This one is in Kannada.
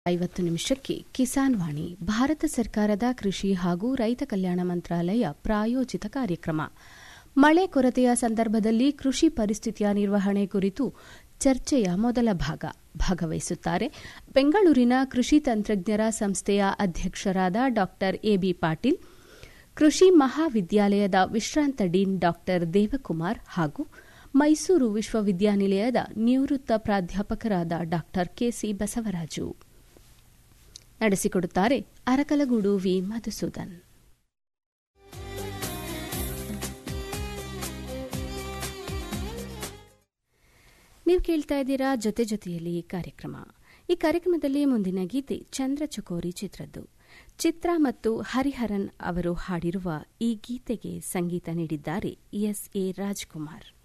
ಐವತ್ತು ನಿಮಿಷಕ್ಕೆ ಕಿಸಾನ್ ವಾಣಿ ಭಾರತ ಸರ್ಕಾರದ ಕೃಷಿ ಹಾಗೂ ರೈತ ಕಲ್ಯಾಣ ಮಂತ್ರಾಲಯ ಪ್ರಾಯೋಜಿತ ಕಾರ್ಯಕ್ರಮ ಮಳೆ ಕೊರತೆಯ ಸಂದರ್ಭದಲ್ಲಿ ಕೃಷಿ ಪರಿಸ್ಥಿತಿಯ ನಿರ್ವಹಣೆ ಕುರಿತು ಚರ್ಚೆಯ ಮೊದಲ ಭಾಗ ಭಾಗವಹಿಸುತ್ತಾರೆ ಬೆಂಗಳೂರಿನ ಕೃಷಿ ತಂತ್ರಜ್ಞರ ಸಂಸ್ಥೆಯ ಅಧ್ಯಕ್ಷರಾದ ಡಾ ಎಬಿ ಪಾಟೀಲ್ ಕೃಷಿ ಮಹಾವಿದ್ಯಾಲಯದ ವಿಶ್ರಾಂತ ಡೀನ್ ಡಾ ದೇವಕುಮಾರ್ ಹಾಗೂ ಮೈಸೂರು ವಿಶ್ವವಿದ್ಯಾನಿಲಯದ ನಿವೃತ್ತ ಪ್ರಾಧ್ಯಾಪಕರಾದ ಡಾ ಕೆಸಿ ಬಸವರಾಜು ನಡೆಸಿಕೊಡುತ್ತಾರೆ ಅರಕಲಗೂಡು ವಿ ಮಧುಸೂದನ್ ನೀವು ಕೇಳ್ತಾ ಇದ್ದೀರಾ ಜೊತೆ ಜೊತೆಯಲ್ಲಿ ಈ ಕಾರ್ಯಕ್ರಮ ಈ ಕಾರ್ಯಕ್ರಮದಲ್ಲಿ ಮುಂದಿನ ಗೀತೆ ಚಂದ್ರ ಚಕೋರಿ ಚಿತ್ರದ್ದು ಚಿತ್ರ ಮತ್ತು ಹರಿಹರನ್ ಅವರು ಹಾಡಿರುವ ಈ ಗೀತೆಗೆ ಸಂಗೀತ ನೀಡಿದ್ದಾರೆ ಎಸ್ ಎ ರಾಜ್ಕುಮಾರ್